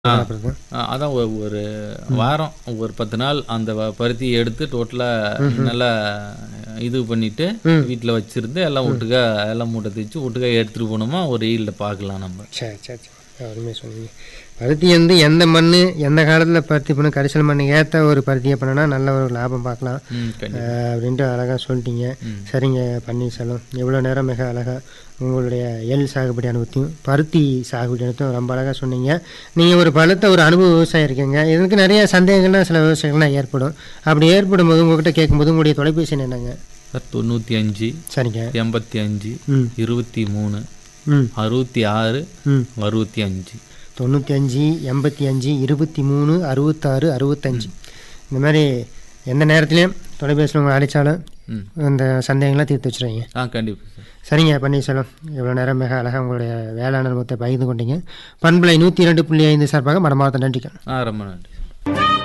சாப்பிட்றது ஆ, அதான் ஒரு ஒரு வாரம் ஒரு பத்து நாள் அந்த வ- பருத்தியை எடுத்து டோட்டலாக நல்லா இது பண்ணிட்டு வீட்டில் வச்சிருந்து எல்லாம் ஒட்டுக்கா எல்லாம் மூட்டை தைச்சு ஒட்டுக்கா எடுத்துகிட்டு போனோமா ஒரு ஈல்ட பார்க்கலாம் நம்ம சரி சரி சரி அருமையாக சொன்னீங்க பருத்தி வந்து எந்த மண் எந்த காலத்தில் பருத்தி பண்ண கரிசல் மண் ஏற்ற ஒரு பருத்தியை பண்ணனா நல்ல ஒரு லாபம் பார்க்கலாம் ம் கண்டிப்பாக அஹ், அப்படின்ட்டு அழகாக சொல்லிட்டீங்க சரிங்க பன்னீர்செல்வம் எவ்வளோ நேரம் மிக அழகாக உங்களுடைய எள் சாகுபடி அனுபவத்தையும் பருத்தி சாகுபடி அனுபவத்தையும் ரொம்ப அழகாக சொன்னீங்க நீங்கள் ஒரு பழுத்த ஒரு அனுபவ விவசாயம் இருக்கீங்க இதுக்கு நிறைய சந்தேகங்கள்லாம் சில விவசாயங்கள்லாம் ஏற்படும் அப்படி ஏற்படும் போது உங்ககிட்ட கேட்கும்போது உங்களுடைய தொலைபேசி எண் என்னங்க சார் தொண்ணூற்றி அஞ்சு சரிங்க எண்பத்தி அஞ்சு ம் இருபத்தி மூணு ம் அறுபத்தி ஆறு ம் அறுபத்தி அஞ்சு தொண்ணூற்றி அஞ்சு எண்பத்தி அஞ்சு இருபத்தி மூணு அறுபத்தாறு அறுபத்தஞ்சு இந்த மாதிரி எந்த நேரத்துலையும் தொலைபேசியில் உங்களை அழைச்சாலும் ம் அந்த சந்தேகங்கள்லாம் தீர்த்து வச்சுருவீங்க ஆ கண்டிப்பாக சார் சரிங்க பன்னீர்செல்வம் இவ்வளோ நேரம் மிக அழகாக உங்களுடைய வேளாண் அனுபவத்தை பகிர்ந்து கொண்டீங்க பண்பலை நூற்றி இரண்டு புள்ளி ஐந்து சார்பாக மனமார்ந்த நன்றிகள் ஆ ரொம்ப நன்றி சார்